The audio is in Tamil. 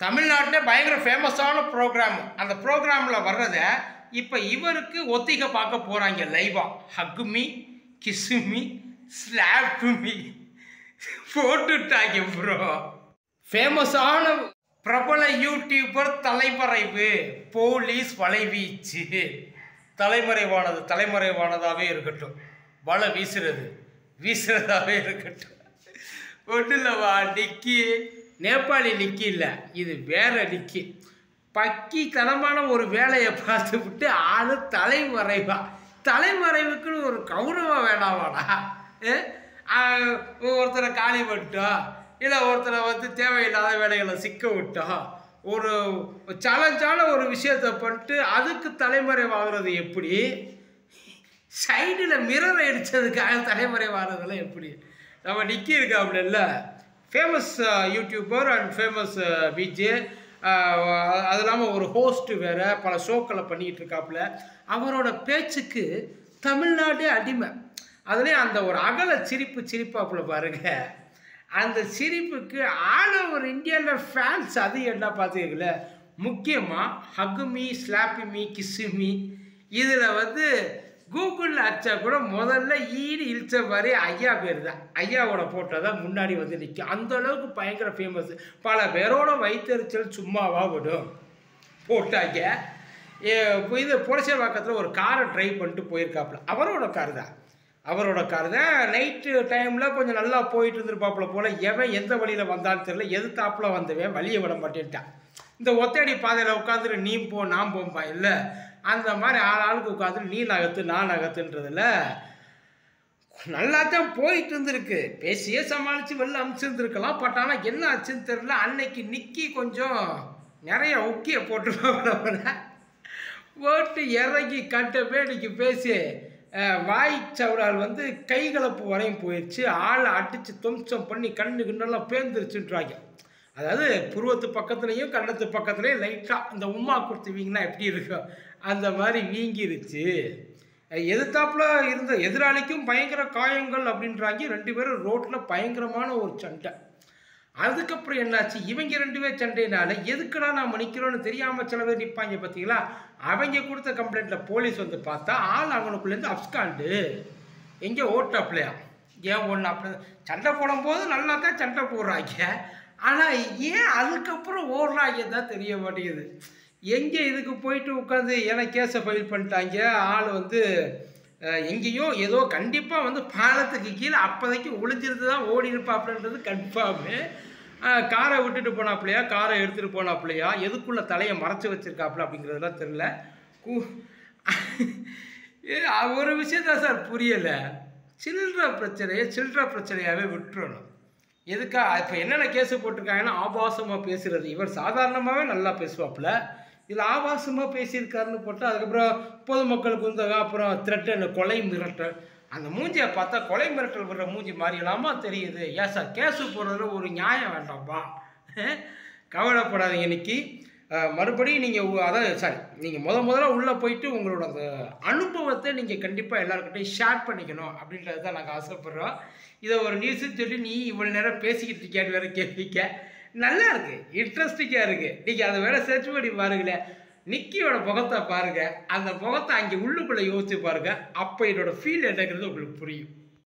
தமிழ்நாட்டிலே பயங்கர ஃபேமஸான ப்ரோக்ராம் அந்த ப்ரோக்ராமில் வர்றதை இப்போ இவருக்கு ஒத்திகை பார்க்க போகிறாங்க லைவா ஹக்குமி கிசுமி ஸ்லாப்புமி போட்டுட்டாங்க ப்ரோ ஃபேமஸான பிரபல யூடியூபர் தலைமறைவு போலீஸ் வலைவீச்சு தலைமறைவானது தலைமறைவானதாகவே இருக்கட்டும் வலை வீசுறது வீசுறதாகவே இருக்கட்டும் ஒன்றும் இல்லைவா நிக்கி நேபாளி நிக்கி இல்லை இது வேற நிக்கி பக்கி தனமான ஒரு வேலையை பார்த்து விட்டு ஆளு தலைமறைவா தலைமறைவுக்குன்னு ஒரு கௌரவம் வேணாமாடா ஏ? ஆ, ஒருத்தரை காலி பண்ணிட்டோம் இல்லை ஒருத்தரை வந்து தேவையில்லாத வேலைகளை சிக்க விட்டோம் ஒரு சேலஞ்சான ஒரு விஷயத்தை பண்ணிட்டு அதுக்கு தலைமறைவாகிறது எப்படி சைடில் மிரர் அடித்ததுக்காக தலைமறைவாகிறதுலாம் எப்படி நம்ம நிக்கி இருக்காப்புல famous YouTuber and famous VJ அது இல்லாமல் ஒரு ஹோஸ்ட்டு வேறு பல ஷோக்களை பண்ணிக்கிட்டு இருக்காப்புல அவரோட பேச்சுக்கு தமிழ்நாடே அடிமை அதுலேயும் அந்த ஒரு அகல சிரிப்பு சிரிப்பாப்புல பாருங்க அந்த சிரிப்புக்கு ஆல் ஓவர் இந்தியாவில் ஃபேன்ஸ் அது என்ன பார்த்துக்கல முக்கியமாக ஹகுமி ஸ்லாப்பிமி கிஸ்ஸுமி இதில் வந்து கூகுளில் அடிச்சா கூட முதல்ல ஈடு இழிச்ச மாதிரி ஐயா பேர் தான் ஐயாவோட ஃபோட்டோ தான் முன்னாடி வந்து நிற்கும் அந்த அளவுக்கு பயங்கர ஃபேமஸ் பல பேரோட வயிற்றுச்சல் சும்மாவா விடும் போட்டாங்க ஏ, இப்போ இது புரட்சிவாக்கத்தில் ஒரு காரை ட்ரைவ் பண்ணிட்டு போயிருக்காப்புல அவரோட கார் தான் அவரோட கார் தான் நைட்டு டைமில் கொஞ்சம் நல்லா போயிட்டு இருந்திருப்பாப்புல போல் எவன் எந்த வழியில் வந்தான்னு தெரியல எதிர்த்தாப்புல வந்தவன் வழியை விட மாட்டேன்ட்டான் இந்த ஒத்தடி பாதையில் உட்காந்துட்டு நீ போ நான் போம்பா இல்லை அந்த மாதிரி ஆள் ஆளுக்கு உட்காந்துட்டு நீ நகத்து நான் நகத்துன்றதுல நல்லா தான் போயிட்டு இருந்திருக்கு பேசியே சமாளித்து வெளில அனுப்பிச்சிருந்துருக்கலாம் பட் ஆனால் என்ன ஆச்சுன்னு தெரியல அன்னைக்கு நிக்கி கொஞ்சம் நிறைய உக்கிய போட்டு போட்டு இறங்கி கட்ட பேடிக்கு பேசி அஹ், வாய் சவடால் வந்து கை கலப்பு வரையும் போயிடுச்சு ஆளை அடித்து துவம்சம் பண்ணி கண்ணு கிண்ணெல்லாம் பேந்துருச்சுன்றாங்க அதாவது புருவத்து பக்கத்துலேயும் கண்ணத்து பக்கத்துலேயும் லைட்டாக இந்த உமா கொடுத்துவீங்கன்னா எப்படி இருக்கும் அந்த மாதிரி வீங்கிருச்சு எதிர்த்தாப்புல இருந்த எதிராளிக்கும் பயங்கர காயங்கள் அப்படின்றாங்க ரெண்டு பேரும் ரோட்டில் பயங்கரமான ஒரு சண்டை அதுக்கப்புறம் என்னாச்சு இவங்க ரெண்டு பேர் சண்டைனால எதுக்குடா நாம் நிற்கிறோன்னு தெரியாமல் சில பேர் நிற்பாங்க பார்த்தீங்களா அவங்க கொடுத்த கம்ப்ளைண்ட்டில் போலீஸ் வந்து பார்த்தா ஆள் அவனுக்குள்ளேருந்து அப்ஸ்காண்டு எங்கே ஓட்டாப்லையா ஏன் ஒன்று சண்டை போடும்போது நல்லா தான் சண்டை போடுறாங்க ஆனால் ஏன் அதுக்கப்புறம் ஓடுறாங்க தான் தெரிய மாட்டேங்குது எங்கே இதுக்கு போயிட்டு உட்காந்து ஏன்னா கேஸை ஃபைல் பண்ணிட்டாங்க ஆள் வந்து அஹ், எங்கேயோ ஏதோ கண்டிப்பாக வந்து பாலத்துக்கு கீழே அப்போதைக்கு ஒளிஞ்சிருந்து தான் ஓடி இருப்பாப்புலன்றது கன்ஃபார்மு காரை விட்டுட்டு போனாப்புலையா காரை எடுத்துகிட்டு போனாப்புலையா எதுக்குள்ளே தலையை மறைச்சி வச்சிருக்காப்புல அப்படிங்கிறதெல்லாம் தெரில கூ ஏ, ஒரு விஷயம் தான் சார் புரியலை சில்லற பிரச்சனையை சில்லற பிரச்சனையாகவே விட்டுறணும் எதுக்கா இப்போ என்னென்ன கேஸு போட்டிருக்காங்கன்னா ஆபாசமாக பேசுறது இவர் சாதாரணமாகவே நல்லா பேசுவாப்புல இதில் ஆபாசமாக பேசியிருக்காருன்னு போட்டு அதுக்கப்புறம் பொதுமக்களுக்கு வந்து அப்புறம் த்ரெட்டன் கொலை மிரட்டல் அந்த மூஞ்சியை பார்த்தா கொலை மிரட்டல் விடுற மூஞ்சி மாறியலாமா தெரியுது ஏன் சார் கேஸு போடுறதுல ஒரு நியாயம் வேண்டாம்ப்பா கவலைப்படாதீங்க இன்னைக்கு அஹ், மறுபடியும் நீங்கள் அதாவது சாரி நீங்கள் முத முதல்ல உள்ளே போயிட்டு உங்களோட அந்த அனுபவத்தை நீங்கள் கண்டிப்பாக எல்லாருக்கிட்டையும் ஷேர் பண்ணிக்கணும் அப்படின்றது தான் நாங்கள் ஆசைப்படுறோம் இதை ஒரு நியூஸ்னு சொல்லி நீ இவ்வளோ நேரம் பேசிக்கிட்டு இருக்கியான்னு வேற கேட்பிக்க நல்லா இருக்கு இன்ட்ரெஸ்டிங்காக இருக்கு நீங்கள் அதை வேற சர்ச் பண்ணி பாருங்களேன் நிக்கியோட முகத்தை பாருங்க அந்த முகத்தை அங்கே உள்ளுக்குள்ளே யோசிச்சு பாருங்க அப்போ என்னோட ஃபீல் என்னங்கிறது உங்களுக்கு புரியும்